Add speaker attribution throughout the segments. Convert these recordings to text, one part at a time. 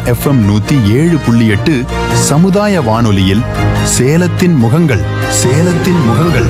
Speaker 1: FM நூத்தி ஏழு புள்ளி எட்டு சமுதாய வானொலியில் சேலத்தின் முகங்கள் சேலத்தின் முகங்கள்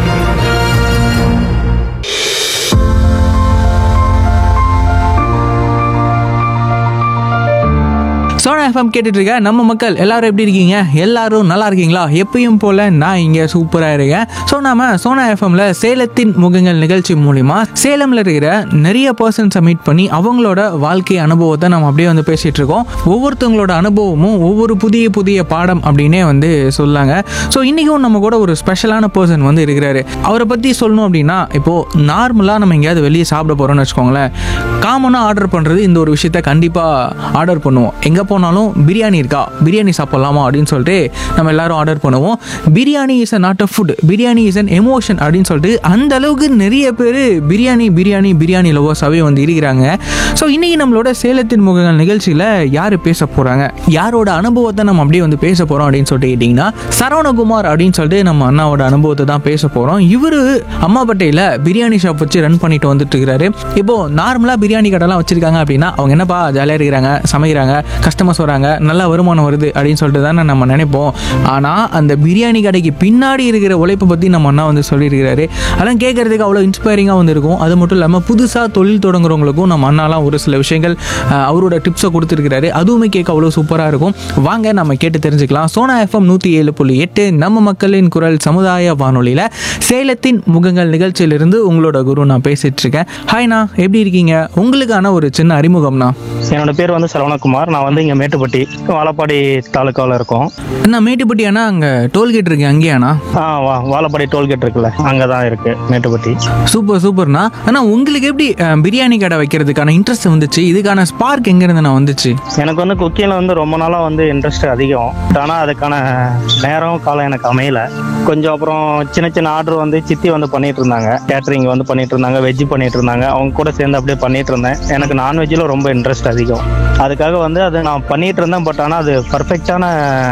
Speaker 2: சோனா எஃப்எம் கேட்டுட்டு இருக்க நம்ம மக்கள் எல்லாரும் எப்படி இருக்கீங்க எல்லாரும் நல்லா இருக்கீங்களா எப்பயும் போல நான் இங்க சூப்பரா இருக்கேன் ஸோ நாம சோனா எஃப்எம்ல சேலத்தின் முகங்கள் நிகழ்ச்சி மூலிமா சேலம்ல இருக்கிற நிறைய பர்சன்ஸை மீட் பண்ணி அவங்களோட வாழ்க்கை அனுபவத்தை நம்ம அப்படியே வந்து பேசிட்டு இருக்கோம் ஒவ்வொருத்தவங்களோட அனுபவமும் ஒவ்வொரு புதிய புதிய பாடம் அப்படின்னே வந்து சொல்லாங்க ஸோ இன்னைக்கும் நம்ம கூட ஒரு ஸ்பெஷலான பர்சன் வந்து இருக்கிறாரு அவரை பத்தி சொல்லணும் அப்படின்னா இப்போ நார்மலா நம்ம எங்கேயாவது வெளியே சாப்பிட போறோம்னு வச்சுக்கோங்களேன் காமனாக ஆர்டர் பண்ணுறது இந்த ஒரு விஷயத்த கண்டிப்பாக ஆர்டர் பண்ணுவோம் எங்கே போனாலும் பிரியாணி இருக்கா பிரியாணி சாப்பிட்லாமா அப்படின்னு சொல்லிட்டு நம்ம எல்லாரும் ஆர்டர் பண்ணுவோம் biryani is a not a food biryani is an emotion அப்படின்னு சொல்லிட்டு அந்த அளவுக்கு நிறைய பேர் பிரியாணி பிரியாணி பிரியாணி லவர்ஸாகவே வந்து இருக்கிறாங்க ஸோ இன்னைக்கு நம்மளோட சேலத்தின் முகங்கள் நிகழ்ச்சியில் யார் பேச போகிறாங்க யாரோட அனுபவத்தை நம்ம அப்படியே வந்து பேச போகிறோம் அப்படின்னு சொல்லிட்டு கேட்டிங்கன்னா சரவணகுமார் அப்படின்னு சொல்லிட்டு நம்ம அண்ணாவோட அனுபவத்தை தான் பேச போகிறோம் இவர் அம்மாப்பட்டையில் பிரியாணி ஷாப் வச்சு ரன் பண்ணிட்டு வந்துட்டு இருக்கிறாரு இப்போ நார்மலாக பிரியாணி கடைலாம் வச்சிருக்காங்க அப்படின்னா அவங்க என்னப்பா ஜாலியாக இருக்கிறாங்க சமைக்கிறாங்க கஸ்டமர்ஸ் வராங்க நல்ல வருமானம் வருது அப்படின்னு சொல்லிட்டு தானே நம்ம நினைப்போம் ஆனால் அந்த பிரியாணி கடைக்கு பின்னாடி இருக்கிற உழைப்பை பற்றி நம்ம அண்ணா வந்து சொல்லியிருக்கிறாரு அதெல்லாம் கேட்கறதுக்கு அவ்வளோ இன்ஸ்பைரிங்காக வந்து இருக்கும் அது மட்டும் இல்லாமல் புதுசாக தொழில் தொடங்குறவங்களுக்கும் நம்ம அண்ணாலாம் ஒரு சில விஷயங்கள் அஹ், அவரோட டிப்ஸை கொடுத்துருக்கிறாரு அதுவுமே கேட்க அவ்வளோ சூப்பராக இருக்கும் வாங்க நம்ம கேட்டு தெரிஞ்சுக்கலாம் சோனா எஃப்எம் நூற்றி ஏழு புள்ளி எட்டு நம்ம மக்களின் குரல் சமுதாய வானொலியில் சேலத்தின் முகங்கள் நிகழ்ச்சியிலிருந்து உங்களோட குரு நான் பேசிட்டு இருக்கேன் ஹாய்ண்ணா எப்படி இருக்கீங்க உங்களுக்கான ஒரு சின்ன அறிமுகம்ண்ணா
Speaker 3: என்னோட பேர் வந்து சரவணகுமார் நான் வந்து இங்கே மேட்டுப்பட்டி வாழப்பாடி தாலுக்காவில் இருக்கோம்
Speaker 2: அண்ணா மேட்டுப்பட்டி அண்ணா அங்கே டோல்கேட் இருக்கு அங்கேயாண்ணா
Speaker 3: ஆ வா வாழப்பாடி டோல்கேட் இருக்குல்ல அங்கே தான் இருக்கு மேட்டுப்பட்டி
Speaker 2: சூப்பர் சூப்பர்ண்ணா அண்ணா உங்களுக்கு எப்படி அஹ், பிரியாணி கடை வைக்கிறதுக்கான இன்ட்ரெஸ்ட் வந்துச்சு இதுக்கான ஸ்பார்க் எங்கேருந்து நான் வந்துச்சு
Speaker 3: எனக்கு வந்து குக்கிங்கில் வந்து ரொம்ப நாளாக வந்து இன்ட்ரெஸ்ட் அதிகம் ஆனால் அதுக்கான நேரம் காலம் எனக்கு அமையல கொஞ்சம் அப்புறம் சின்ன சின்ன ஆர்டர் வந்து சித்தி வந்து பண்ணிட்டு இருந்தாங்க கேட்டரிங் வந்து பண்ணிட்டு இருந்தாங்க வெஜ் பண்ணிட்டு இருந்தாங்க அவங்க கூட சேர்ந்து அப்படியே பண்ணிட்டு இருந்தேன் எனக்கு நான்வெஜ்ஜில் ரொம்ப இன்ட்ரெஸ்ட் அதிகம் அதுக்காக வந்து அதை நான் பண்ணிட்டு இருந்தேன் பட் ஆனால் அது பர்ஃபெக்டான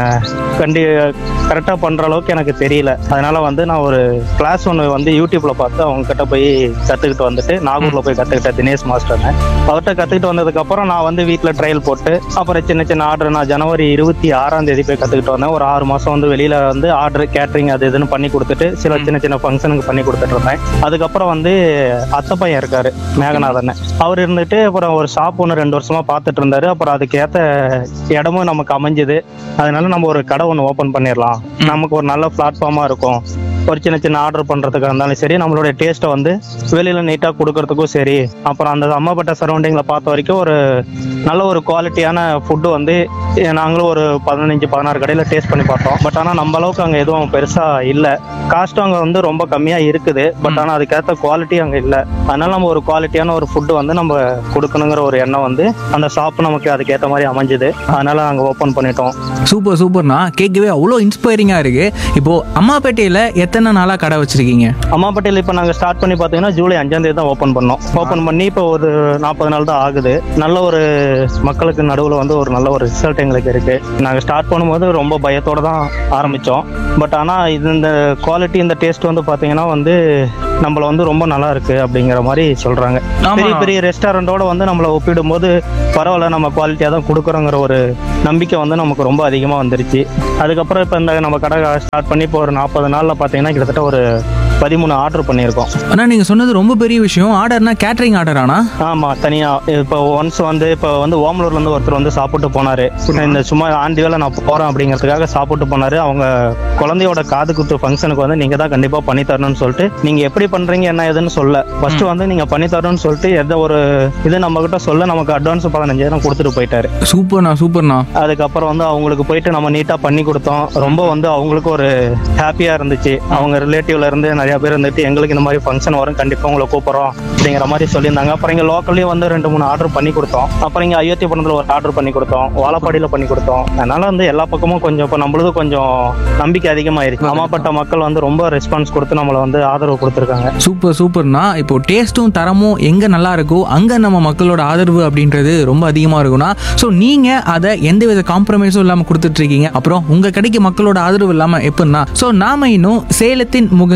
Speaker 3: கண்டி கரெக்டாக பண்ணுற அளவுக்கு எனக்கு தெரியல அதனால வந்து நான் ஒரு கிளாஸ் ஒன்று வந்து யூடியூப்ல பார்த்து அவங்க கிட்ட போய் கற்றுக்கிட்டு வந்துட்டு நாகூரில் போய் கற்றுக்கிட்டேன் தினேஷ் மாஸ்டர்னு அவர்கிட்ட கற்றுக்கிட்டு வந்ததுக்கப்புறம் நான் வந்து வீட்டில் ட்ரையல் போட்டு அப்புறம் சின்ன சின்ன ஆர்டர் நான் ஜனவரி இருபத்தி ஆறாம் தேதி போய் கற்றுக்கிட்டு வந்தேன் ஒரு ஆறு மாதம் வந்து வெளியில் வந்து ஆர்டர் கேட்ரிங் அது இதுன்னு பண்ணி கொடுத்துட்டு சில சின்ன சின்ன ஃபங்க்ஷனுக்கு பண்ணி கொடுத்துட்டு இருந்தேன் அதுக்கப்புறம் வந்து அத்தை பையன் இருக்காரு மேகநாதன் அவர் இருந்துட்டு அப்புறம் ஒரு ஷாப் ஒன்று ரெண்டு வருஷமா பார்த்துட்டு இருந்தாரு அப்புறம் அதுக்கேற்ற இடமும் நமக்கு அமைஞ்சுது அதனால நம்ம ஒரு கடை ஒன்று ஓப்பன் பண்ணிடலாம் நமக்கு ஒரு நல்ல பிளாட்ஃபார்மாக இருக்கும் ஒரு சின்ன சின்ன ஆர்டர் பண்ணுறதுக்காக இருந்தாலும் சரி நம்மளுடைய டேஸ்ட்டை வந்து வெளியில் நீட்டாக கொடுக்கறதுக்கும் சரி அப்புறம் அந்த அம்மாப்பட்ட சரௌண்டிங்கில் பார்த்த வரைக்கும் ஒரு நல்ல ஒரு குவாலிட்டியான ஃபுட்டு வந்து எ, நாங்களும் ஒரு பதினஞ்சு பதினாறு கடையில் டேஸ்ட் பண்ணி பார்த்தோம் பட் ஆனால் நம்ம அளவுக்கு அங்கே எதுவும் பெருசாக இல்லை காஸ்ட்டும் அங்கே வந்து ரொம்ப கம்மியாக இருக்குது பட் ஆனால் அதுக்கேற்ற குவாலிட்டி அங்கே இல்லை அதனால நம்ம ஒரு குவாலிட்டியான ஒரு ஃபுட்டு வந்து நம்ம கொடுக்கணுங்கிற ஒரு எண்ணம் வந்து அந்த ஷாப் நமக்கு அதுக்கேற்ற மாதிரி அமைஞ்சுது அதனால நாங்கள் ஓப்பன் பண்ணிட்டோம்
Speaker 2: சூப்பர் சூப்பர்ண்ணா கேட்கவே அவ்வளோ இன்ஸ்பைரிங்காக இருக்கு இப்போ அம்மாப்பேட்டையில் எத்தனை நாளாக கடை வச்சிருக்கீங்க
Speaker 3: அம்மாப்பட்டியில் இப்போ நாங்கள் ஸ்டார்ட் பண்ணி பார்த்தீங்கன்னா ஜூலை அஞ்சாம் தேதி தான் ஓப்பன் பண்ணோம் ஓப்பன் பண்ணி இப்போ ஒரு நாற்பது நாள் தான் ஆகுது நல்ல ஒரு மக்களுக்கு நடுவில் வந்து ஒரு நல்ல ஒரு ரிசல்ட் எங்களுக்கு இருக்கு நாங்கள் ஸ்டார்ட் பண்ணும்போது ரொம்ப பயத்தோட தான் ஆரம்பித்தோம் பட் ஆனால் இது இந்த குவாலிட்டி இந்த டேஸ்ட் வந்து பார்த்தீங்கன்னா வந்து நம்மள வந்து ரொம்ப நல்லா இருக்கு அப்படிங்கிற மாதிரி சொல்றாங்க
Speaker 2: ஆமா.
Speaker 3: பெரிய பெரிய ரெஸ்டாரண்டோட வந்து நம்மளை ஒப்பிடும்போது பரவாயில்ல நம்ம குவாலிட்டியாக தான் கொடுக்குறோங்கிற ஒரு நம்பிக்கை வந்து நமக்கு ரொம்ப அதிகமாக வந்துருச்சு அதுக்கப்புறம் இப்போ இந்த நம்ம கடை ஸ்டார்ட் பண்ணி இப்போ ஒரு நாற்பது நாளில் பார்த்தீங்கன்னா கிட்டத்தட்ட ஒரு பதிமூணு ஆர்டர் பண்ணியிருக்கோம்
Speaker 2: அண்ணா நீங்கள் சொன்னது ரொம்ப பெரிய விஷயம் ஆர்டர்னா கேட்ரிங் ஆர்டர் ஆனா
Speaker 3: ஆமாம் தனியாக இப்போ ஒன்ஸ் வந்து இப்போ வந்து ஓமலூர்லேருந்து ஒருத்தர் வந்து சாப்பிட்டு போனார் இந்த சும்மா ஆண்டி வேலை நான் போகிறேன் அப்படிங்கிறதுக்காக சாப்பிட்டு போனார் அவங்க குழந்தையோட காது குத்து ஃபங்க்ஷனுக்கு வந்து நீங்கள் தான் கண்டிப்பாக பண்ணி தரணும்னு சொல்லிட்டு நீங்கள் எப்படி பண்ணுறீங்க என்ன ஏதுன்னு சொல்ல ஃபர்ஸ்ட் வந்து நீங்கள் பண்ணி தரணும்னு சொல்லிட்டு எந்த ஒரு இது நம்ம கிட்ட சொல்ல நமக்கு அட்வான்ஸ் பதினஞ்சாயிரம் கொடுத்துட்டு போயிட்டாரு
Speaker 2: சூப்பர்ண்ணா சூப்பர்ண்ணா
Speaker 3: அதுக்கப்புறம் வந்து அவங்களுக்கு போயிட்டு நம்ம நீட்டாக பண்ணி கொடுத்தோம் ரொம்ப வந்து அவங்களுக்கு ஒரு ஹாப்பியாக இருந்துச்சு அவங்க ரிலேட்டிவ்ல இருந்து நிறைய பேர் இருந்துட்டு எங்களுக்கு இந்த மாதிரி ஃபங்க்ஷன் வரும் கண்டிப்பாக உங்களை கூப்பிட்றோம் அப்படிங்கிற மாதிரி சொல்லியிருந்தாங்க அப்புறம் இங்கே லோக்கல்லையும் வந்து ரெண்டு மூணு ஆர்டர் பண்ணி கொடுத்தோம் அப்புறம் இங்கே அயோத்தியபுரத்தில் ஒரு ஆர்டர் பண்ணி கொடுத்தோம் வாழப்பாடியில் பண்ணி கொடுத்தோம் அதனால வந்து எல்லா பக்கமும் கொஞ்சம் இப்போ நம்மளுக்கு கொஞ்சம் நம்பிக்கை அதிகமாயிருச்சு அம்மாப்பட்ட மக்கள் வந்து ரொம்ப ரெஸ்பான்ஸ் கொடுத்து நம்மளை வந்து ஆதரவு கொடுத்துருக்காங்க
Speaker 2: சூப்பர் சூப்பர்ண்ணா இப்போ டேஸ்ட்டும் தரமும் எங்கே நல்லா இருக்கோ அங்கே நம்ம மக்களோட ஆதரவு அப்படின்றது ரொம்ப அதிகமாக இருக்கும்னா ஸோ நீங்கள் அதை எந்த வித காம்ப்ரமைஸும் இல்லாமல் கொடுத்துட்ருக்கீங்க அப்புறம் உங்கள் கடைக்கு மக்களோட ஆதரவு இல்லாமல் எப்படின்னா ஸோ நாம இன்னும் சேலத்தின் முகங்கள் நிகழ்ச்சி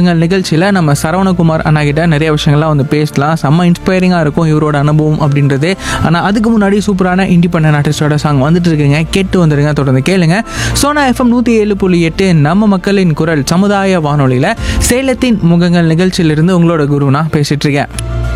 Speaker 2: நிகழ்ச்சியில் நம்ம சரவணகுமார் அண்ணா கிட்ட நிறைய விஷயங்கள்லாம் வந்து பேசலாம் செம்ம இன்ஸ்பைரிங்காக இருக்கும் இவரோட அனுபவம் அப்படின்றது ஆனால் அதுக்கு முன்னாடி சூப்பரான இண்டிபெண்டன்ட் ஆர்டிஸ்டோட சாங் வந்துட்டு இருக்குங்க கேட்டு வந்துருங்க தொடர்ந்து கேளுங்க சோனா எஃப்எம் நூற்றி ஏழு புள்ளி எட்டு நம்ம மக்களின் குரல் சமுதாய வானொலியில் சேலத்தின் முகங்கள் நிகழ்ச்சியிலிருந்து உங்களோட குரு நான் பேசிட்டு இருக்கேன்